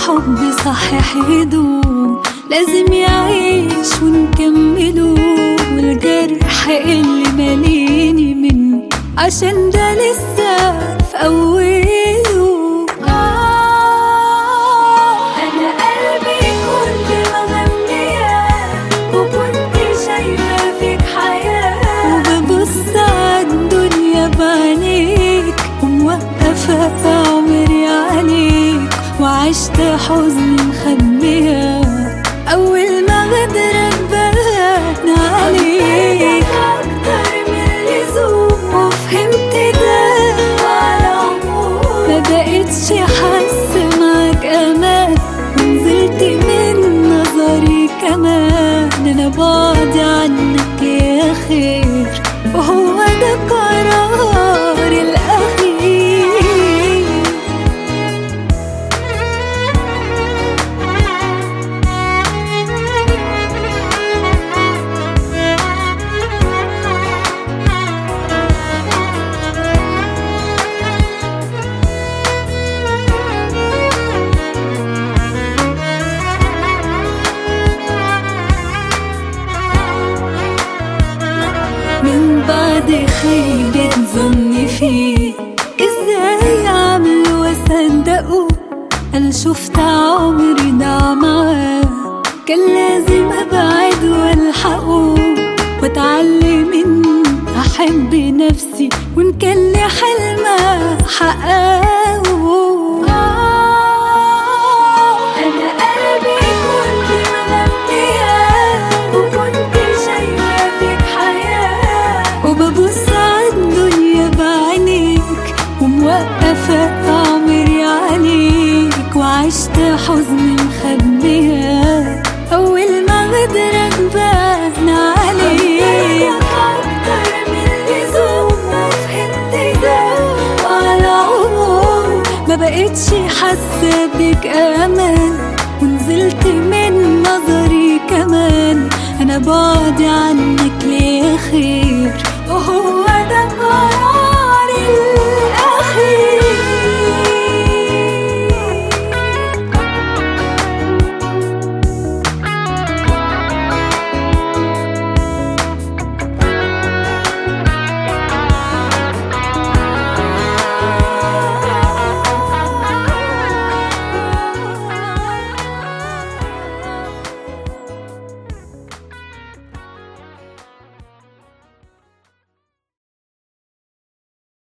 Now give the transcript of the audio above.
الحب صحيح يدوم لازم يعيش ونكمله والجرح اللي ماليني منه عشان ده لسه في أوله أنا قلبي كل ما غنياه وكنت شايفة فيك حياة وببص عالدنيا بعينيك وموقفة عمري عليك وعشت حزن مخبيها أول ما غدرك بان عليك أكتر من اللزوم وفهمت ده على عمود ما بقتش حاسة معاك أمان ونزلت من نظري كمان أنا بعدي عنك يا خير وهو ده قراري الأخير من بعد خيبة ظني فيه ازاي عملوا وصدقوا انا شفت عمري ضاع معاه كان لازم ابعد والحقه واتعلم ان احب نفسي وان كان لي حلم احققه انا قلبي كل ما غنياه وكنت شايفه فيك حياه وببص عالدنيا بعينيك وموقفه عمري عليك وعشت حزن مخبيها اول ما غدرك بان عليك اكتر من اللزوم وفهمت ده وعلى عموم ما بقتش حاسه بك امان ونزلت من نظري كمان انا بعدي عنك ليه خير وهو ده قرار